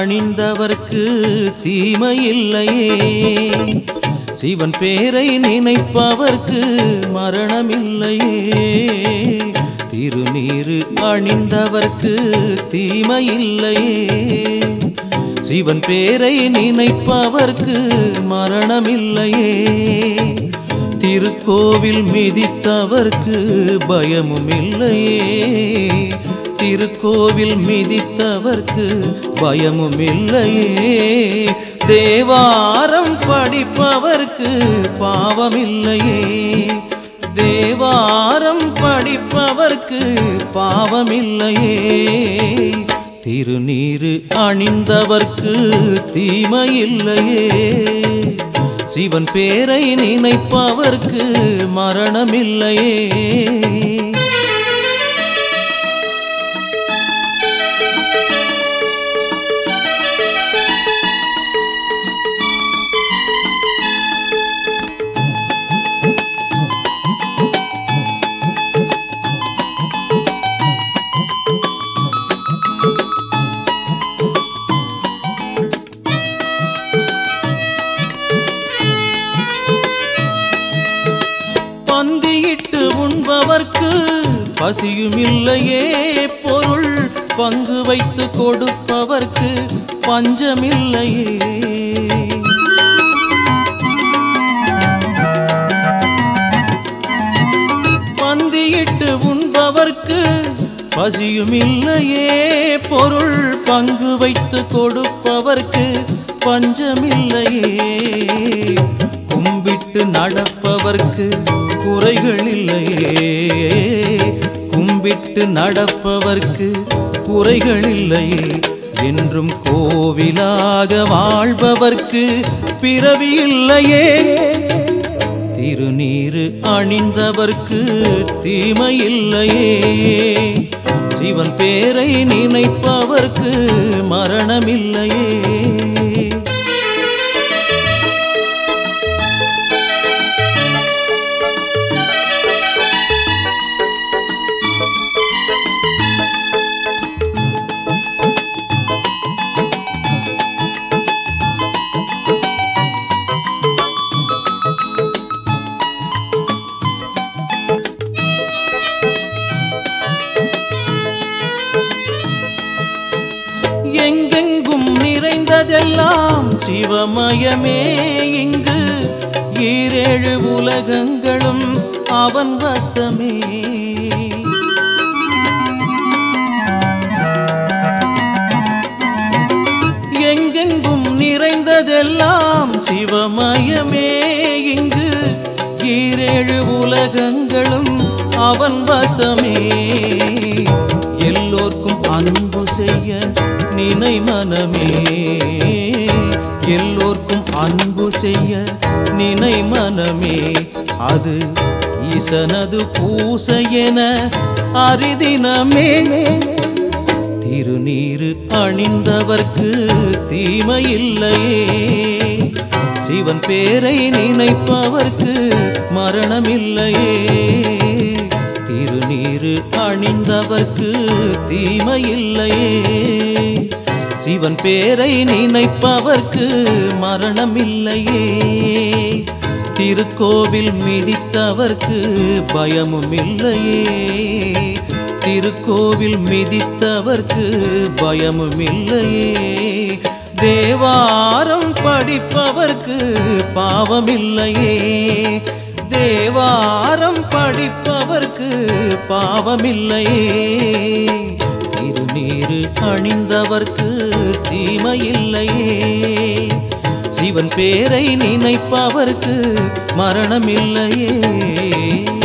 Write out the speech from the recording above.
அணிந்தவர்க்கு தீமையில்லையே சிவன் பேரை நினைப்பவர்க்கு மரணமில்லையே திருநீரு அணிந்தவர்க்கு தீமையில்லையே சிவன் பேரை நினைப்பவர்க்கு மரணமில்லையே திருக்கோவில் மிதித்தவர்க்கு பயமும் இல்லையே திருக்கோவில் மிதித்தவர்க்கு பயமும் இல்லையே தேவாரம் படிப்பவர்க்கு பாவமில்லையே தேவாரம் படிப்பவர்க்கு பாவமில்லையே திருநீரு அணிந்தவர்க்கு தீமையில்லையே சிவன் பேரை நினைப்பவர்க்கு மரணமில்லையே பந்தியிட்டு உண்பவர்க்கு பசியுமில்லையே பொருள் பங்கு வைத்து கொடுப்பவர்க்கு பஞ்சமில்லையே பந்தியிட்டு உண்பவர்க்கு பசியுமில்லையே பொருள் பங்கு வைத்து கொடுப்பவர்க்கு பஞ்சமில்லையே கும்பிட்டு நடப்பவர்க்கு குறைகள் இல்லையே கும்பிட்டு நடப்பவர்க்கு குறைகள் இல்லையே என்றும் கோவிலாக வாழ்பவர்க்கு பிறவி இல்லையே திருநீரு அணிந்தவர்க்கு தீமையில்லையே சிவன் பேரை நினைப்பவர்க்கு மரணமில்லையே எங்கெங்கும் நிறைந்ததெல்லாம் சிவமயமே இங்கு ஈரேழு உலகங்களும் அவன் வசமே எங்கெங்கும் நிறைந்ததெல்லாம் சிவமயமே இங்கு ஈரேழு உலகங்களும் அவன் வசமே எல்லோர்க்கும் அன்பு செய்ய நினை மனமே எல்லோர்க்கும் அன்பு செய்ய நினை மனமே அது ஈசனது பூசை என அரிதினமே திருநீரு அணிந்தவர்க்கு தீமையில்லையே சிவன் பேரை நினைப்பவர்க்கு மரணமில்லையே திருநீரு அணிந்தவர்க்கு தீமையில்லையே சிவன் பேரை நினைப்பவர்க்கு மரணமில்லையே திருக்கோவில் மிதித்தவர்க்கு பயமும் இல்லையே திருக்கோவில் மிதித்தவர்க்கு பயமும் இல்லையே தேவாரம் படிப்பவர்க்கு பாவமில்லையே தேவாரம் படிப்பவர்க்கு பாவமில்லையே திருநீரு அணிந்தவர்க்கு தீமையில்லையே சிவன் பேரை நினைப்பவர்க்கு மரணமில்லையே